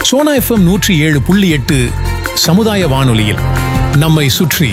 Sona FM நூற்றி ஏழு புள்ளி எட்டு சமுதாய வானொலியில் நம்மை சுற்றி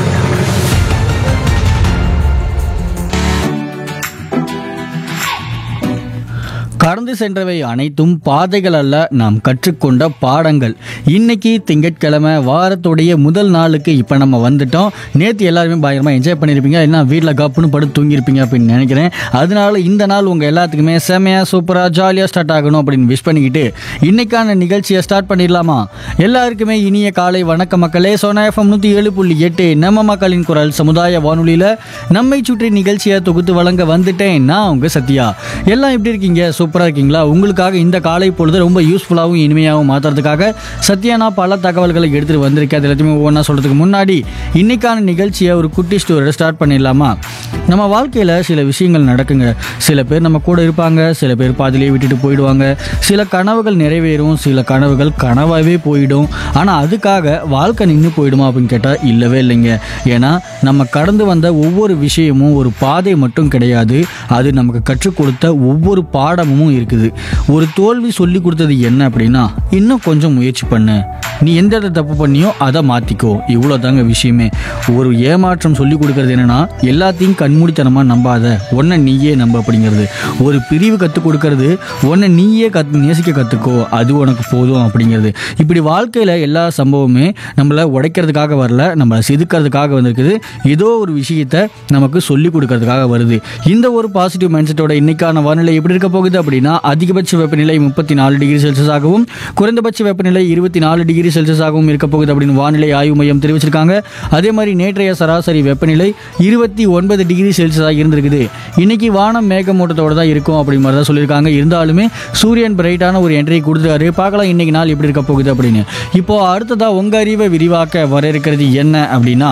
கடந்து சென்றவை அனைத்தும் பாதைகள் அல்ல நாம் கற்றுக்கொண்ட பாடங்கள் இன்னைக்கு திங்கட்கிழமை வாரத்துடைய முதல் நாளுக்கு இப்போ நம்ம வந்துட்டோம் நேற்று எல்லாருமே பயங்கரமாக என்ஜாய் பண்ணியிருப்பீங்க என்ன வீட்டில் கப்புன்னு படுத்து தூங்கியிருப்பீங்க அப்படின்னு நினைக்கிறேன் அதனால இந்த நாள் உங்கள் எல்லாத்துக்குமே செமையாக சூப்பராக ஜாலியாக ஸ்டார்ட் ஆகணும் அப்படின்னு விஷ் பண்ணிக்கிட்டு இன்னைக்கான நிகழ்ச்சியை ஸ்டார்ட் பண்ணிடலாமா எல்லாருக்குமே இனிய காலை வணக்க மக்களே சோனா எஃப்எம் நூற்றி ஏழு புள்ளி எட்டு நம்ம மக்களின் குரல் சமுதாய வானொலியில் நம்மை சுற்றி நிகழ்ச்சியை தொகுத்து வழங்க வந்துட்டேன் நான் உங்க சத்யா எல்லாம் எப்படி இருக்கீங்க சூப்பராக இருக்கீங்களா உங்களுக்காக இந்த காலை பொழுது ரொம்ப யூஸ்ஃபுல்லாகவும் இனிமையாகவும் மாற்றுறதுக்காக சத்யா நான் பல தகவல்களை எடுத்துகிட்டு வந்திருக்கேன் அது எல்லாத்தையுமே ஒவ்வொன்றா சொல்கிறதுக்கு முன்னாடி இன்னைக்கான நிகழ்ச்சியை ஒரு குட்டி ஸ்டோரியோட ஸ்டார்ட் பண்ணிடலாமா நம்ம வாழ்க்கையில் சில விஷயங்கள் நடக்குங்க சில பேர் நம்ம கூட இருப்பாங்க சில பேர் பாதிலேயே விட்டுட்டு போயிடுவாங்க சில கனவுகள் நிறைவேறும் சில கனவுகள் கனவாகவே போயிடும் ஆனால் அதுக்காக வாழ்க்கை நின்று போயிடுமா அப்படின்னு கேட்டால் இல்லவே இல்லைங்க ஏன்னா நம்ம கடந்து வந்த ஒவ்வொரு விஷயமும் ஒரு பாதை மட்டும் கிடையாது அது நமக்கு கற்றுக் கொடுத்த ஒவ்வொரு பாடமும் இருக்குது ஒரு தோல்வி சொல்லி கொடுத்தது என்ன அப்படின்னா இன்னும் கொஞ்சம் முயற்சி பண்ணு நீ எந்த இடத்துல தப்பு பண்ணியோ அதை மாற்றிக்கோ இவ்வளோ தாங்க விஷயமே ஒரு ஏமாற்றம் சொல்லி கொடுக்கறது என்னன்னா எல்லாத்தையும் கண்மூடித்தனமாக நம்பாத ஒன்றை நீயே நம்ப அப்படிங்கிறது ஒரு பிரிவு கற்றுக் கொடுக்கறது ஒன்றை நீயே கத் நேசிக்க கற்றுக்கோ அது உனக்கு போதும் அப்படிங்கிறது இப்படி வாழ்க்கையில் எல்லா சம்பவமே நம்மளை உடைக்கிறதுக்காக வரல நம்மளை செதுக்கிறதுக்காக வந்திருக்குது ஏதோ ஒரு விஷயத்தை நமக்கு சொல்லி கொடுக்கறதுக்காக வருது இந்த ஒரு பாசிட்டிவ் மைண்ட் செட்டோட இன்னைக்கான வானிலை எப்படி இருக்க போகுது அப்படின்னா அதிகபட்ச வெப்பநிலை முப்பத்தி நாலு டிகிரி செல்சியஸாகவும் குறைந்தபட்ச வெப்பநிலை இருபத்தி நாலு டிகிரி செல்சியஸாகவும் இருக்க போகுது அப்படின்னு வானிலை ஆய்வு மையம் தெரிவிச்சிருக்காங்க அதே மாதிரி நேற்றைய சராசரி வெப்பநிலை இருபத்தி ஒன்பது டிகிரி செல்சியஸாக இருந்திருக்குது இன்னைக்கு வானம் மேகமூட்டத்தோட தான் இருக்கும் அப்படி மாதிரி தான் சொல்லியிருக்காங்க இருந்தாலுமே சூரியன் பிரைட்டான ஒரு என்ட்ரி கொடுத்துருக்காரு பார்க்கலாம் இன்னைக்கு நாள் எப்படி இருக்க போகுது அப்படின்னு இப்போ அடுத்ததா உங்க அறிவை விரிவாக்க வர இருக்கிறது என்ன அப்படின்னா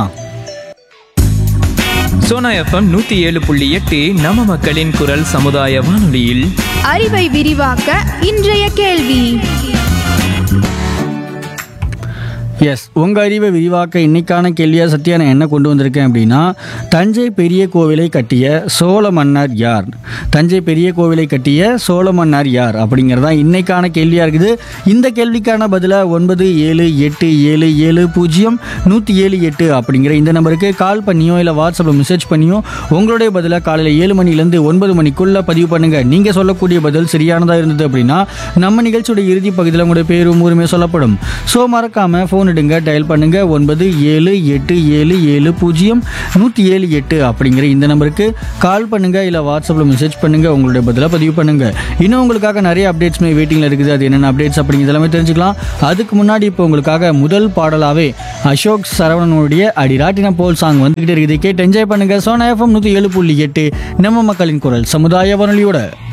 சோனா எஃப்எம் நூத்தி ஏழு புள்ளி எட்டு நம்ம மக்களின் குரல் சமுதாய வானொலியில் அறிவை விரிவாக்க இன்றைய கேள்வி எஸ் உங்க அறிவை விரிவாக்க இன்னைக்கான கேள்வியா சத்யா நான் என்ன கொண்டு வந்திருக்கேன் அப்படின்னா தஞ்சை பெரிய கோவிலை கட்டிய சோழ மன்னர் யார் தஞ்சை பெரிய கோவிலை கட்டிய சோழ மன்னர் யார் அப்படிங்கிறது தான் இன்னைக்கான கேள்வியா இருக்குது இந்த கேள்விக்கான பதிலை ஒன்பது ஏழு எட்டு ஏழு ஏழு பூஜ்ஜியம் நூற்றி ஏழு எட்டு அப்படிங்கிற இந்த நம்பருக்கு கால் பண்ணியோ இல்லை வாட்ஸ்அப்பில் மெசேஜ் பண்ணியோ உங்களுடைய பதிலை காலையில் ஏழு மணிலேருந்து ஒன்பது மணிக்குள்ள பதிவு பண்ணுங்க நீங்க சொல்லக்கூடிய பதில் சரியானதா இருந்தது அப்படின்னா நம்ம நிகழ்ச்சியோட இறுதி பகுதியில் உங்களுடைய பேரும் ஊருமே சொல்லப்படும் ஸோ மறக்காம ஃபோன் எடுங்க டயல் பண்ணுங்க ஒன்பது ஏழு எட்டு ஏழு ஏழு பூஜ்ஜியம் நூற்றி ஏழு எட்டு அப்படிங்கிற இந்த நம்பருக்கு கால் பண்ணுங்க இல்லை வாட்ஸ்அப்பில் மெசேஜ் பண்ணுங்க உங்களுடைய பதிலாக பதிவு பண்ணுங்க இன்னும் உங்களுக்காக நிறைய அப்டேட்ஸ்மே வெயிட்டிங்கில் இருக்குது அது என்னென்ன அப்டேட்ஸ் அப்படிங்கிறது எல்லாமே தெரிஞ்சுக்கலாம் அதுக்கு முன்னாடி இப்போ உங்களுக்காக முதல் பாடலாவே அசோக் சரவணனுடைய அடிராட்டின போல் சாங் வந்துகிட்டே இருக்குது கேட்டு என்ஜாய் பண்ணுங்க சோனா எஃப்எம் நூற்றி ஏழு புள்ளி எட்டு நம்ம மக்களின் குரல் சமுதாய வானொலியோட